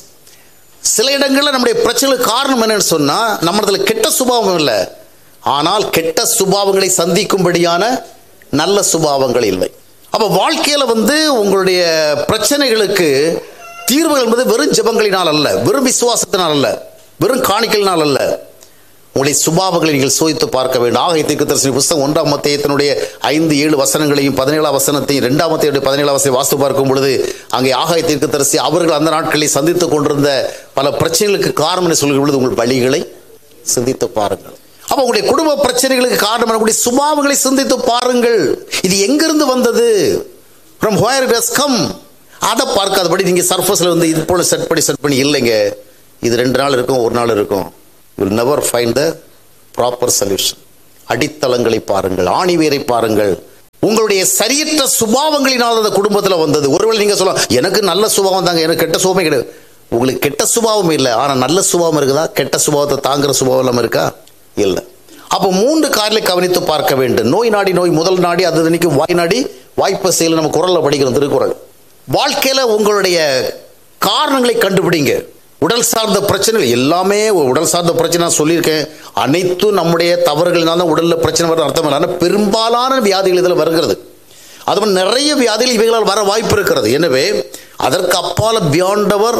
சில இடங்களில் நம்முடைய பிரச்சனைகளுக்கு காரணம் என்னன்னு சொன்னா நம்மளதுல கெட்ட சுபாவம் இல்லை ஆனால் கெட்ட சுபாவங்களை சந்திக்கும்படியான நல்ல சுபாவங்கள் இல்லை அப்ப வாழ்க்கையில வந்து உங்களுடைய பிரச்சனைகளுக்கு தீர்வுகள் என்பது வெறும் ஜெபங்களினால் அல்ல வெறும் விசுவாசத்தினால் அல்ல வெறும் காணிக்கையினால் அல்ல உங்களுடைய சுபாவங்களை நீங்கள் சோதித்து பார்க்க வேண்டும் ஆகை தீர்க்கதரிசனி புஸ்தகம் ஒன்றாம் மத்தியத்தினுடைய ஐந்து ஏழு வசனங்களையும் பதினேழாம் வசனத்தையும் இரண்டாம் மத்தியுடைய பதினேழாம் வசனம் வாசித்து பார்க்கும் பொழுது அங்கே ஆகாய தீர்க்கதரிசி அவர்கள் அந்த நாட்களில் சந்தித்துக் கொண்டிருந்த பல பிரச்சனைகளுக்கு காரணம் என்று சொல்கிற பொழுது உங்கள் வழிகளை சிந்தித்து பாருங்கள் அப்ப உங்களுடைய குடும்ப பிரச்சனைகளுக்கு காரணம் உங்களுடைய சுபாவங்களை சிந்தித்து பாருங்கள் இது எங்கிருந்து வந்தது ஃப்ரம் ஹோயர் இட் கம் அதை பார்க்காதபடி நீங்க சர்ஃபஸ்ல வந்து இது போல செட் பண்ணி செட் பண்ணி இல்லைங்க இது ரெண்டு நாள் இருக்கும் ஒரு நாள் இருக்கும் will never find the proper solution அடித்தளங்களை பாருங்கள் ஆணிவேரை பாருங்கள் உங்களுடைய சரியற்ற சுபாவங்களினால் அந்த குடும்பத்தில் வந்தது ஒருவேளை நீங்க சொல்லலாம் எனக்கு நல்ல சுபாவம் தாங்க எனக்கு கெட்ட சுபாவமே கிடையாது உங்களுக்கு கெட்ட சுபாவம் இல்லை ஆனா நல்ல சுபாவம் இருக்குதா கெட்ட சுபாவத்தை தாங்குற சுபாவம் இல்லாம இருக்கா இல்லை அப்போ மூன்று காரில் கவனித்து பார்க்க வேண்டும் நோய் நாடி நோய் முதல் நாடி அது இன்னைக்கு வாய் நாடி வாய்ப்பை செயல் நம்ம குரல்ல படிக்கிறோம் திருக்குறள் வாழ்க்கையில உங்களுடைய காரணங்களை கண்டுபிடிங்க உடல் சார்ந்த பிரச்சனைகள் எல்லாமே உடல் சார்ந்த பிரச்சனை நான் சொல்லியிருக்கேன் அனைத்தும் நம்முடைய தவறுகளினால் தான் உடல்ல பிரச்சனை வர அர்த்தம் இல்லை ஆனால் பெரும்பாலான வியாதிகள் இதில் வருகிறது அதுவும் நிறைய வியாதிகள் இவைகளால் வர வாய்ப்பு இருக்கிறது எனவே அதற்கு அப்பால பியாண்டவர்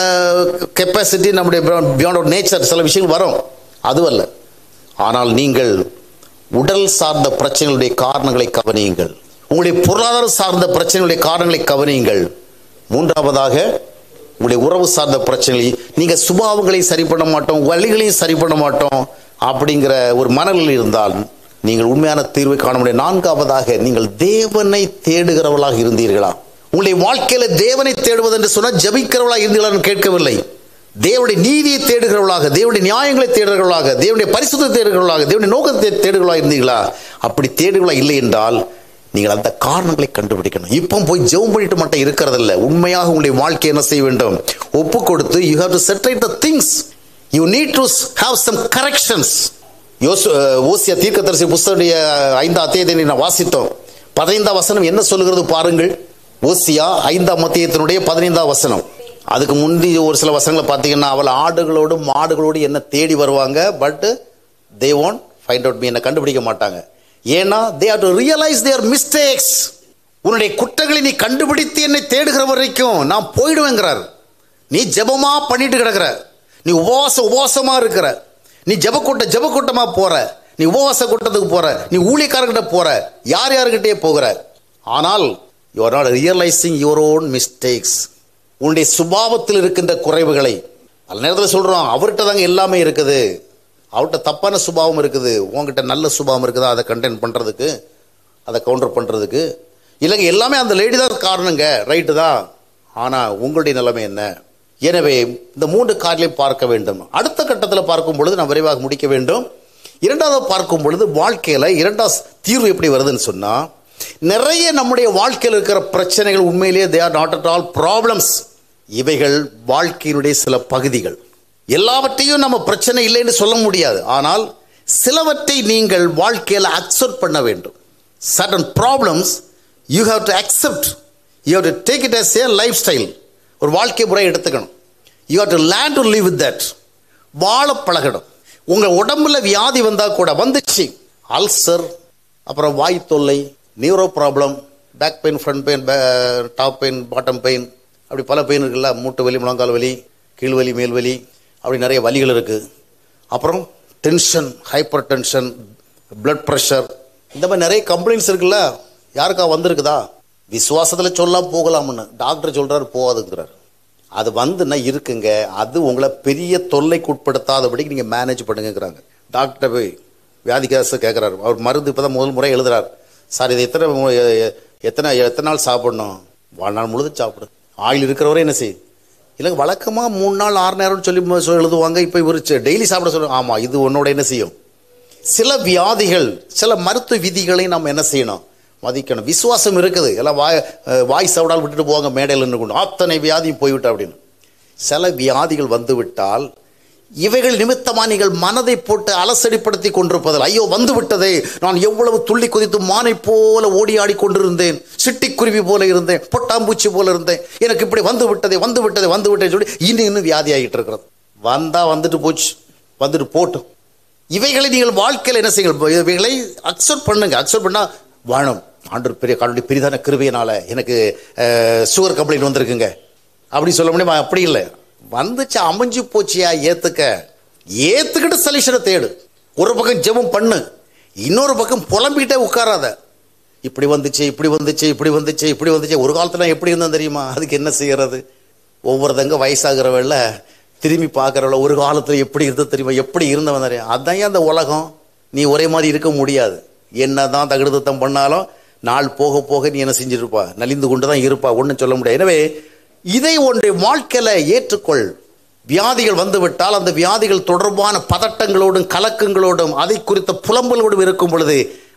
கெப்பாசிட்டி நம்முடைய பியாண்ட் நேச்சர் சில விஷயங்கள் வரும் அதுவல்ல ஆனால் நீங்கள் உடல் சார்ந்த பிரச்சனைகளுடைய காரணங்களை கவனியுங்கள் உங்களுடைய பொருளாதார சார்ந்த பிரச்சனைகளுடைய காரணங்களை கவனியுங்கள் மூன்றாவதாக உங்களுடைய உறவு சார்ந்த பிரச்சனைகளை நீங்க சுபாவங்களை சரி பண்ண மாட்டோம் வழிகளையும் சரி பண்ண மாட்டோம் அப்படிங்கிற ஒரு மனநிலை இருந்தால் நீங்கள் உண்மையான தீர்வை காண முடியும் நான்காவதாக நீங்கள் தேவனை தேடுகிறவர்களாக இருந்தீர்களா உங்களுடைய வாழ்க்கையில தேவனை தேடுவது என்று சொன்னால் ஜபிக்கிறவர்களாக இருந்தீர்களா கேட்கவில்லை தேவனுடைய நீதியை தேடுகிறவர்களாக தேவனுடைய நியாயங்களை தேடுகிறவர்களாக தேவனுடைய பரிசுத்தை தேடுகிறவர்களாக தேவனுடைய நோக்கத்தை தேடுகிறவர்களாக இருந்தீங்களா அப்படி தேடுகளா இல்லை என்றால் நீங்கள் அந்த காரணங்களை கண்டுபிடிக்கணும் இப்போ போய் ஜெபம் பண்ணிட்டு மட்டும் இருக்கிறதில்ல உண்மையாக உங்களுடைய வாழ்க்கை என்ன செய்ய வேண்டும் ஒப்பு கொடுத்து you have to saturate the things you need to have some corrections யோசு ஓசியா தீர்க்கதரிசி புஸ்தனுடைய ஐந்தாம் அத்தியத்தை நான் வாசித்தோம் பதினைந்தாம் வசனம் என்ன சொல்லுகிறது பாருங்கள் ஓசியா ஐந்தாம் மத்தியத்தினுடைய பதினைந்தாம் வசனம் அதுக்கு முந்தி ஒரு சில வசனங்களை பார்த்தீங்கன்னா அவள் ஆடுகளோடு மாடுகளோடு என்ன தேடி வருவாங்க but they won't find out me என்ன கண்டுபிடிக்க மாட்டாங்க ஏன்னா they are to realise their mistakes உன்னுடைய குற்றங்களை நீ கண்டுபிடித்து என்னை தேடுகிற வரைக்கும் நான் போயிடுவேங்கிறார் நீ ஜெபமா பண்ணிட்டு கிடக்குற நீ உபவாச உபவாசமா இருக்கிற நீ ஜெபக்கூட்ட ஜெபக்கூட்டமா போற நீ உபவாச கூட்டத்துக்கு போற நீ ஊழியக்காரர்கிட்ட போற யார் யாருக்கிட்டே போகிற ஆனால் you are not realising your own mistakes உன்னுடைய சுபாவத்தில் இருக்கின்ற குறைவுகளை பல நேரத்தில் சொல்றோம் அவர்கிட்ட தாங்க எல்லாமே இருக்குது அவர்கிட்ட தப்பான சுபாவம் இருக்குது உங்ககிட்ட நல்ல சுபாவம் இருக்குதா அதை கண்டெயின் பண்ணுறதுக்கு அதை கவுண்டர் பண்ணுறதுக்கு இல்லைங்க எல்லாமே அந்த லேடி தான் காரணங்க ரைட்டு தான் ஆனால் உங்களுடைய நிலைமை என்ன எனவே இந்த மூன்று காரிலையும் பார்க்க வேண்டும் அடுத்த கட்டத்தில் பார்க்கும் பொழுது நான் விரைவாக முடிக்க வேண்டும் இரண்டாவது பார்க்கும் பொழுது வாழ்க்கையில் இரண்டாவது தீர்வு எப்படி வருதுன்னு சொன்னால் நிறைய நம்முடைய வாழ்க்கையில் இருக்கிற பிரச்சனைகள் உண்மையிலேயே they are not at all problems இவைகள் வாழ்க்கையினுடைய சில பகுதிகள் எல்லாவற்றையும் நம்ம பிரச்சனை இல்லைன்னு சொல்ல முடியாது ஆனால் சிலவற்றை நீங்கள் வாழ்க்கையில் அக்செப்ட் பண்ண வேண்டும் sudden problems you have to accept you have to take it as a lifestyle ஒரு வாழ்க்கை முறை எடுத்துக்கணும் you have to learn to live with that வாழ பழகணும் உங்கள் உடம்புல வியாதி வந்தால் கூட வந்துச்சு அல்சர் அப்புறம் வாய் தொல்லை neuro problem back pain front pain top pain bottom pain அப்படி பல பெயின் இருக்குல்ல மூட்டு வலி முழங்கால் வலி கீழ்வலி மேல்வலி அப்படி நிறைய வலிகள் இருக்குது அப்புறம் tension hypertension blood pressure இந்த மாதிரி நிறைய கம்ப்ளைண்ட்ஸ் இருக்குல்ல யாருக்கா வந்திருக்குதா விசுவாசத்தில் சொல்லலாம் போகலாம்னு டாக்டர் சொல்கிறாரு போகாதுங்கிறார் அது வந்துன்னா இருக்குங்க அது உங்களை பெரிய தொல்லைக்கு உட்படுத்தாதபடிக்கு நீங்கள் மேனேஜ் பண்ணுங்கிறாங்க டாக்டர் போய் வியாதிகாசு கேட்குறாரு அவர் மருந்து இப்போ தான் முதல் முறை எழுதுறாரு சார் இது எத்தனை மு- எ- எ- எத்தனை எத்தனை நாள் சாப்பிடணும் வாழ்நாள் முழுதும் சாப்பிடு ஆயில் இருக்கிறவரே என்ன செய் இல்லைங்க வழக்கமாக மூணு நாள் ஆறு நேரம்னு சொல்லி மு- சொல்லி எழுதுவாங்க இப்போ இவர் டெய்லி சாப்பிட சொல்லுவாங்க ஆமாம் இது உன்னோட என்ன செய்யும் சில வியாதிகள் சில மருத்துவ விதிகளை நம்ம என்ன செய்யணும் மதிக்கணும் விசுவாசம் இருக்குது எல்லாம் வாய் அஹ் வாய் சவடால் விட்டுட்டு போவாங்க மேடையில் நின்று கொண்டு அத்தனை வியாதியும் போய்விட்டு அப்படின்னு சில வியாதிகள் வந்து விட்டால் இவைகள் நிமித்தமா நீங்கள் மனதை போட்டு அலசடிப்படுத்தி கொண்டிருப்பதில் ஐயோ வந்து விட்டதே நான் எவ்வளவு துள்ளி குதித்து மானை போல ஓடி ஆடி கொண்டிருந்தேன் சிட்டிக்குருவி போல இருந்தேன் பொட்டாம்பூச்சி போல இருந்தேன் எனக்கு இப்படி வந்து விட்டதே வந்து விட்டதே வந்து விட்டேன்னு சொல்லி இன்னும் இன்னும் வியாதி ஆகிட்டு இருக்கிறது வந்தா வந்துட்டு போச்சு வந்துட்டு போட்டும் இவைகளை நீங்கள் வாழ்க்கையில் என்ன செய்யுங்கள் இவைகளை அக்செப்ட் பண்ணுங்க அக்செப்ட் பண்ணா வாழும் ஆண்டு பெரிய காலுடைய பெரிதான கிருபையினால எனக்கு சுகர் கம்ப்ளைண்ட் வந்திருக்குங்க அப்படி சொல்ல முடியுமா அப்படி இல்லை வந்துச்சு அமைஞ்சு போச்சியா ஏத்துக்க ஏத்துக்கிட்டு சலிஷனை தேடு ஒரு பக்கம் ஜெபம் பண்ணு இன்னொரு பக்கம் புலம்பிக்கிட்டே உட்காராத இப்படி வந்துச்சு இப்படி வந்துச்சு இப்படி வந்துச்சு இப்படி வந்துச்சு ஒரு காலத்துல நான் எப்படி இருந்தேன் தெரியுமா அதுக்கு என்ன செய்யறது ஒவ்வொருத்தங்க வயசாகிறவள்ள திரும்பி பார்க்கறவள ஒரு காலத்துல எப்படி இருந்தது தெரியுமா எப்படி இருந்தவன் தெரியும் அதான் அந்த உலகம் நீ ஒரே மாதிரி இருக்க முடியாது என்னதான் தகுடுத்தம் பண்ணாலும் நாள் போக போக நீ என்ன செஞ்சிருப்பா நலிந்து கொண்டு தான் இருப்பா ஒன்றும் சொல்ல முடியாது எனவே இதை ஒன்றை வாழ்க்கையில ஏற்றுக்கொள் வியாதிகள் வந்துவிட்டால் அந்த வியாதிகள் தொடர்பான பதட்டங்களோடும் கலக்கங்களோடும் அதை குறித்த புலம்பலோடும் இருக்கும் பொழுது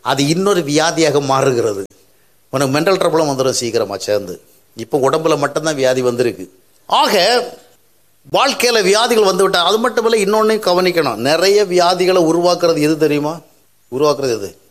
அது இன்னொரு வியாதியாக மாறுகிறது உனக்கு மென்டல் ட்ரபிளும் வந்துடும் சீக்கிரமாக சேர்ந்து இப்போ உடம்புல மட்டும்தான் வியாதி வந்திருக்கு ஆக வாழ்க்கையில் வியாதிகள் வந்து விட்டால் அது மட்டும் இல்லை இன்னொன்னையும் கவனிக்கணும் நிறைய வியாதிகளை உருவாக்குறது எது தெரியுமா உருவாக்குறது எது